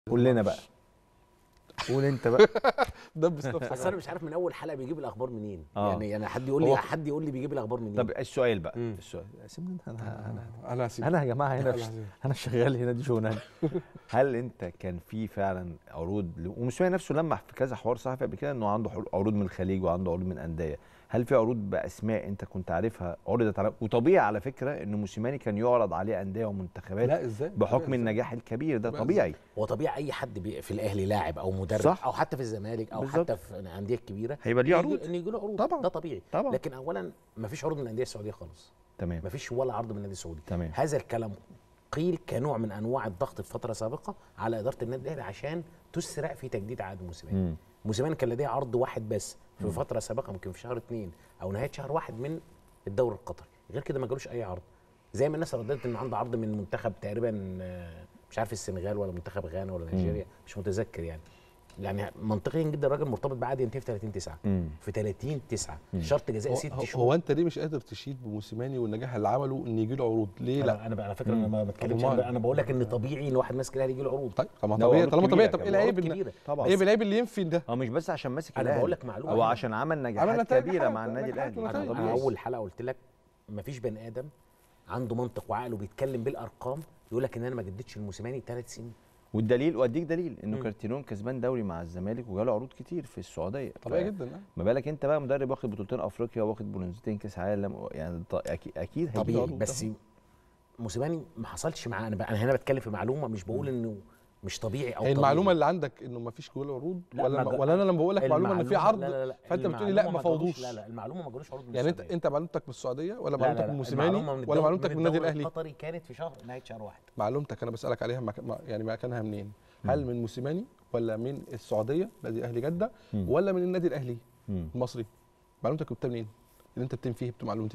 قول لنا بقى قول انت بقى دبس بس نفسك انا مش عارف من اول حلقه بيجيب الاخبار منين آه. يعني يعني حد يقول لي هو- حد يقول لي بيجيب الاخبار منين طب السؤال بقى مم. السؤال سيبني انا انا انا هسيب انا يا جماعه هنا أنا في- هسيب. انا شغال هنا دي شغلانه هل انت كان في فعلا عروض ل- وموسيماني نفسه لمح في كذا حوار صحفي قبل كده انه عنده حل- عروض من الخليج وعنده عروض من انديه هل في عروض باسماء انت كنت عارفها عرضت على وطبيعي على فكره ان موسيماني كان يعرض عليه انديه ومنتخبات لا ازاي بحكم إزاي؟ النجاح الكبير ده بقى طبيعي هو طبيعي اي حد بي في الاهلي لاعب او مدرب صح. او حتى في الزمالك او بالظبط. حتى في الانديه الكبيره هيبقى ليه يجي- عروض ان يجي له عروض طبعاً. ده طبيعي طبعا لكن اولا ما فيش عروض من الانديه السعوديه خالص تمام ما فيش ولا عرض من النادي السعودي تمام هذا الكلام قيل كنوع من انواع الضغط في فتره سابقه على اداره النادي الاهلي عشان تسرع في تجديد عقد موسيماني مم. موسيماني كان لديه عرض واحد بس في مم. فتره سابقه ممكن في شهر اثنين او نهايه شهر واحد من الدوري القطري غير كده ما جالوش اي عرض زي ما الناس رددت ان عنده عرض من منتخب تقريبا آه، مش عارف السنغال ولا منتخب غانا ولا نيجيريا مش متذكر يعني يعني منطقيا جدا الراجل مرتبط بعقد ينتهي في 30 9 مم. في 30 9 مم. شرط جزائي هو, ست هو- شهور هو انت ليه مش قادر تشيد بموسيماني والنجاح اللي عمله ان يجي له عروض ليه لا انا انا على فكره انا ما بتكلمش طب ما- عن- انا بقول لك ان طبيعي ان واحد ماسك الاهلي يجي له عروض طيب طب ما لا، طبيعي عروض طالما كبيرة طبيعي طب ايه كمان. العيب عروض إن- كبيره طبعا ايه العيب اللي ينفي ده هو مش بس عشان ماسك انا الاهلي بقول لك معلومه هو عشان عمل نجاحات عمل نتائج كبيره حلوة، مع النادي نجاحات الاهلي انا, طبيعي. أنا اول حلقه قلت لك مفيش بني ادم عنده منطق وعقله بيتكلم بالارقام يقول لك ان انا ما جددتش الموسيماني ثلاث سنين والدليل واديك دليل انه مم. كارتيرون كسبان دوري مع الزمالك وجاله عروض كتير في السعوديه طبيعي ف- جدا آه. ما بالك انت بقى مدرب واخد بطولتين افريقيا واخد برونزتين كاس عالم يعني ط- اكيد اكيد هيجي طبيعي عروض بس طبعاً. موسيماني ما حصلش معاه انا بقى انا هنا بتكلم في معلومه مش بقول انه مش طبيعي او هي طبيعي. المعلومه اللي عندك انه ما فيش جول عروض لا، ولا ما جا- ولا انا لما بقول لك معلومه ان في المعلومة- عرض لا لا لا فانت بتقولي لا المعلومة ما جالوش- فوضوش لا لا المعلومه ما جالوش عروض من يعني انت السعودية. انت معلومتك من السعوديه ولا لا، لا، معلومتك لا، من موسيماني المعلومة من ولا الدوري- معلومتك من النادي الدوري الاهلي القطري كانت في شهر نهايه شهر واحد معلومتك انا بسالك عليها مك... ما- يعني مكانها منين هل من موسيماني ولا من السعوديه نادي الاهلي جده مم. ولا من النادي الاهلي مم. المصري معلومتك جبتها منين اللي انت بتنفيه فيه بمعلومتي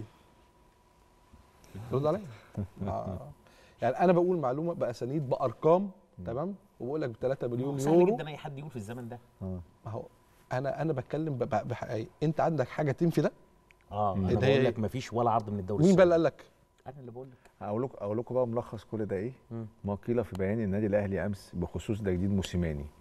رد عليا آه. يعني انا بقول معلومه باسانيد بارقام تمام وبقول لك ب 3 مليون سهل يورو جدا اي حد يقول في الزمن ده اه ما هو انا انا بتكلم ب- ب- بحقيقة انت عندك حاجه تنفي ده اه مم. انا ده هي بقول إيه؟ لك ما فيش ولا عرض من الدوري مين بقى اللي السعودي. قال لك انا اللي بقول لك اقول لكم اقول لكم بقى ملخص كل ده ايه مم. ما قيل في بيان النادي الاهلي امس بخصوص تجديد موسيماني